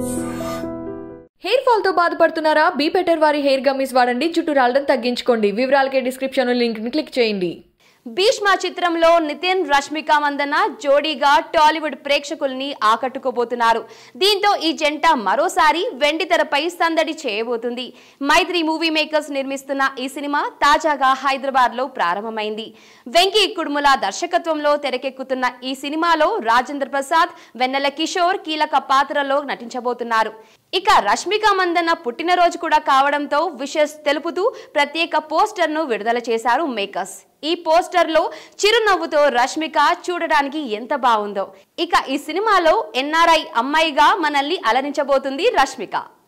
hair fall తో బాధపడుతున్నారా be better వారి హెయిర్ గమ్మీస్ వాడండి జుట్టు రాలడం తగ్గించుకోండి వివరాలకే డిస్క్రిప్షన్ లింక్ ని క్లిక్ చేయండి భీష్మ చిత్రంలో నితిన్ రష్మిక మందన జోడీగా టాలీవుడ్ ప్రేక్షకుల్ని ఆకట్టుకోబోతున్నారు దీంతో ఈ జంట మరోసారి వెండి తెరపై సందడి చేయబోతుంది మైత్రి మూవీ మేకర్స్ నిర్మిస్తున్న ఈ సినిమా తాజాగా హైదరాబాద్ లో ప్రారంభమైంది వెంకీ కుడుముల దర్శకత్వంలో తెరకెక్కుతున్న ఈ సినిమాలో రాజేంద్ర ప్రసాద్ వెన్నెల కిషోర్ కీలక పాత్రలో నటించబోతున్నారు ఇక రష్మిక మందన్న పుట్టినరోజు కూడా కావడంతో విషెస్ తెలుపుతూ ప్రత్యేక పోస్టర్ను విడుదల చేశారు మేకర్స్ ఈ పోస్టర్లో చిరునవ్వుతో రష్మిక చూడడానికి ఎంత బాగుందో ఇక ఈ సినిమాలో ఎన్ఆర్ఐ అమ్మాయిగా మనల్ని అలరించబోతుంది రష్మిక